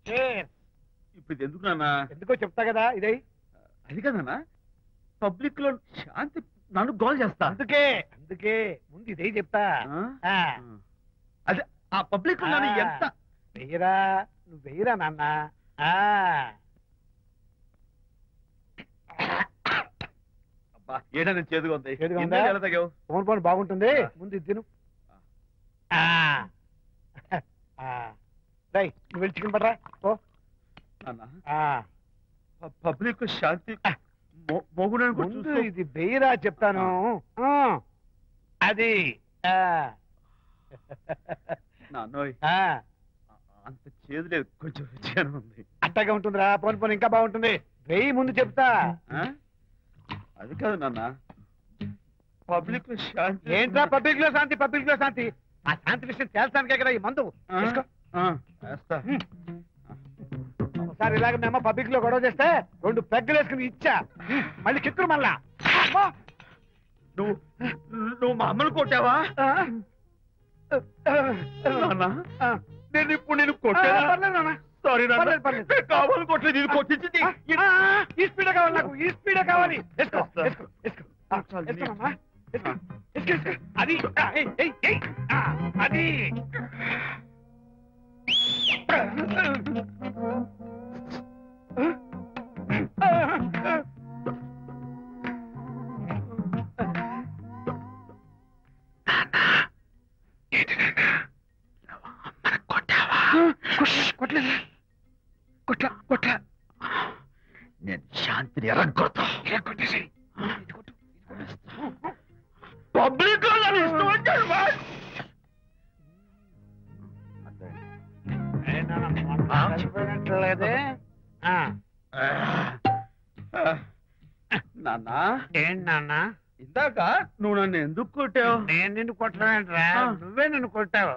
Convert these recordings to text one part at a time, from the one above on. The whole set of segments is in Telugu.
ఇప్పుడు ఇది ఎందుకు నాన్న ఎందుకో చెప్తా కదా ఇదే అది కదన్నా పబ్లిక్ లో శాంతి నన్ను గోల్ చేస్తా అందుకే అందుకే ముందు ఇదే చెప్తా ఆ? ఆ, అదే ఆ పబ్లిక్ లో నన్ను ఆ. ఎంత వెయ్యరా నువ్వు వెయ్యరా నాన్న ఆ, అబ్బా, ఏంటో నేను చేదుగా ఉంది చేదుగా ఇందాక ఉందా? ఎలా తాగావు? ఫోన్ ఫోన్ బాగుంటుంది ముందు ఇది తిను ఆ, ఆ. రేయ్, నువ్వు వెళ్ళి చికెన్ పట్టరా ఓ నాన్న ఆ, ప- పబ్లిక్ లో శాంతి మొ- మొగుడని కూడా ముందు చూస్తూ- ఇది వెయ్యరా చెప్తాను ఆ, అది ఆ, నాన్నోయ్ ఆ, అంత చేదు లేదు కొంచెం రుచిగానే ఉంది అట్టగా ఉంటుందిరా పోను పోను ఇంకా బాగుంటుంది వెయ్యి ముందు చెప్తా ఆ? అది కాదు నాన్న పబ్లిక్ లో శాంతి ఏంట్రా పబ్లిక్ లో శాంతి పబ్లిక్ లో శాంతి ఆ శాంతి విషయం తేల్చానికే కదా ఈ మందు ఆ? తీసుకో. ఆ, వేస్తా ఒకసారి ఇలాగ మేము పబ్లిక్ లో గొడవ చేస్తే రెండు పెగ్గలు వేసుకుని ఇచ్చా మళ్ళీ కిక్కురు మళ్ళా అమ్మా! నువ్వు నువ్వు మా అమ్మను కొట్టావా ఆ? నాన్న ఆ. నేను ఇప్పుడు నేను ఆ, కొట్టానా పర్లేదు నాన్న. సారీ నాన్న పర్లేదు, పర్లేదు. నేను కావాలని కొట్టలేదు ఇది కొట్టించింది ఆ, ఆ, ఈ స్పీడ్ కావాలి నాకు ఈ స్పీడ్ కావాలి వేసుకో వేస్తా. వేసుకో వేసుకో ఆ, వేసుకోమ్మా. వేసుకో, వేసుకో, వేసుకో. అది ఆ, ఏయ్, ఏయ్, ఏయ్. ఆ, అది కొట్టలేదు కొట్ల కొట్ల నేను శాంతిని ఎరగొడతా ఇలా కొట్టేసాయి పబ్లిక్ లో నన్ను ఇష్టం వచ్చాడు బాస్. కలిపోయినట్లేదే ఆ, నాన్న ఏంటి నాన్న ఇందాక నువ్వు నన్ను ఎందుకు కొట్టావు నేను నిన్ను కొట్టలేంట్రా ఆ. నువ్వే నిన్ను కొట్టావు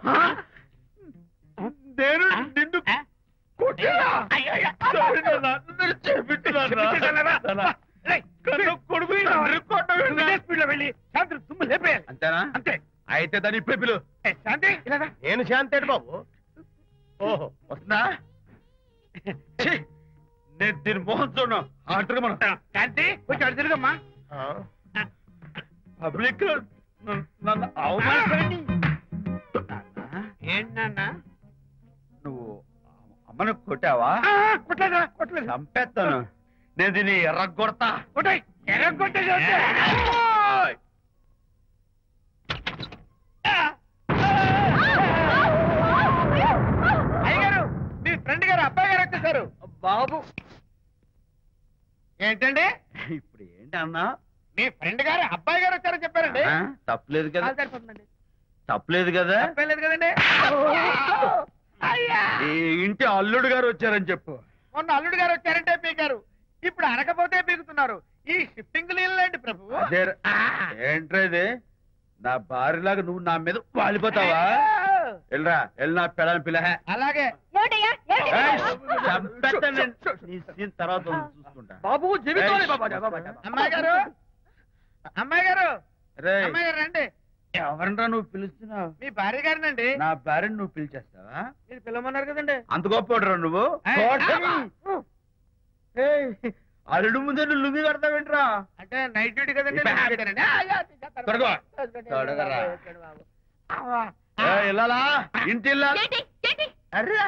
నేను ఆ? నిన్ను ఆ? కొట్టానా? Sorry నాన్న, నేను చెప్పింది నాన్న. చెప్పించాలరా? నాన్న, రేయ్, కన్ను కొడుకు తండ్రి కొట్టవేంటి? నువ్వు ఇదే స్పీడ్ లో వెళ్ళి శాంతి తుమ్ము లేపేయాలి అంతేనా అంతే అయితే దాని ఇప్పుడే పిలు ఏ, శాంతి ఇలా రా. నేను శాంతేడు బాబు ఓహో వస్తుందా ఛీ, నేను దీని మోహన్ చూడను ఆర్డర్ మనం శాంతి కొంచెం అటు తిరుగమ్మా పబ్లిక్ లో నన్ను- నన్ను అవమానిస్తారండి ఏంటి నాన్న నువ్వు అమ్మను కొట్టావా ఆ, కొట్టలేదురా కొట్టలేదు చంపేస్తాను నేను దీన్ని ఎర్రగొడతా కొట్టాయి ఎర్ర కొట్టేసి వస్తే. ఓయ్! అయ్యగారు మీ ఫ్రెండ్ గారు అబ్బాయి గారు వచ్చేసారు బాబు ఏంటండి ఇప్పుడు ఏంటి అన్నా మీ ఫ్రెండ్ గారు అబ్బాయి గారు వచ్చారని చెప్పారండి ఆ, తప్పలేదు కదా కాలు సరిపోతుందండి. తప్పలేదు కదా తప్పేలేదు కదండి అయ్యా ఈ ఇంటి అల్లుడు గారు వచ్చారని చెప్పు మొన్న అల్లుడు గారు వచ్చారంటే పీకారు ఇప్పుడు అనకపోతే పీకుతున్నారు ఈ షిఫ్టింగ్ లేండి ప్రభు అదే ఏంట్రా ఇది నా భార్యలాగా నువ్వు నా మీద వాలిపోతావా వెళ్ళరా వెళ్ళి నా పెళ్ళని పిల్ల అలాగే ఏమిటయ్యా ఏమిటి నీ సీన్ తర్వాత చూసుకుంటా బాబు జీవితంలో బాబా, ఏయ్, బాబా, బాబా. అమ్మాయి గారు అమ్మాయి గారు రేయ్, అమ్మాయి గారు రండి ఎవరినరా నువ్వు పిలుస్తున్నావు మీ భార్య గారినండి నా భార్యను నువ్వు పిలిచేస్తావా మీరు పిల్లమన్నారు కదండి అంత గొప్ప నువ్వు ఏయ్, కోటమి. ఏయ్, అల్లుడు ముందే నువ్వు లుంగి కడతావేంట్రా అంటే నైట్ డ్యూటీ కదండి ఇప్పుడు night duty నండి. ఆ, యా, తీసేస్తాను. తొడగో. తొడగరా. తొడగరా. బాబు. అవ్వా. ఏయ్, ఇల్లాలా ఇంటి ఇల్లాలా? ఏంటి ఏంటి అర్రా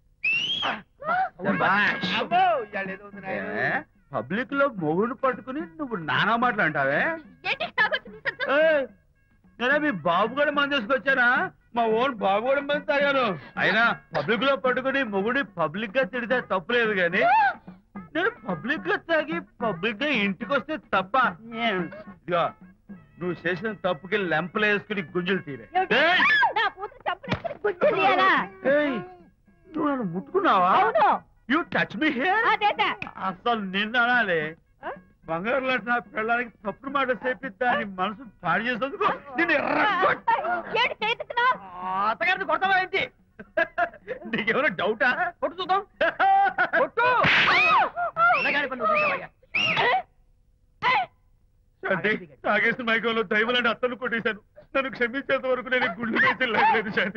శభాష్. అబ్బో, ఇవాళ ఏదో ఉంది నాయన. ఏ, పబ్లిక్ లో మొగుడు పట్టుకుని నువ్వు నానా మాటలు అంటావే ఏంటి తాగొచ్చింది శబ్దం? ఏయ్, నేనే మీ బాబు కూడా మంది తీసుకొచ్చానా మా ఓన్ బాబు కూడా మంది తాగాను అయినా పబ్లిక్ లో పట్టుకుని మొగుడి పబ్లిక్ గా తిడితే తప్పులేదు గాని నేను పబ్లిక్ గా తాగి పబ్లిక్ గా ఇంటికి వస్తే తప్ప ఇదిగో నువ్వు చేసిన తప్పుకి లెంపలు వేసుకుని గుంజులు తీరే ఏమిటి? ఏయ్, నా కూతురు చంపలేసుకుని గుజ్జు తీయాలా? ఏయ్, నువ్వు నన్ను ముట్టుకున్నావా అవును యూ టచ్ మీ హియర్ అదేట అసలు నిన్న అనాలి బంగారు లాంటి నా పిల్లలకి తప్పుడు మాట చెప్పి దాని మనసు పాడు చేసేందుకు నేను ఎర్రగొట్ట- ఏంటి చేతుకున్నావు అత్తగారిని కొడతావా ఏంటి నీకేమైనా డౌటా కొట్టు చూద్దాం కొట్టు శాంతి తాగేసిన మైకంలో దైవలాంటి అత్తను కొట్టేశాను నన్ను క్షమించేంత వరకు నేను ఈ గుళ్ళు వేసి లేదు శాంతి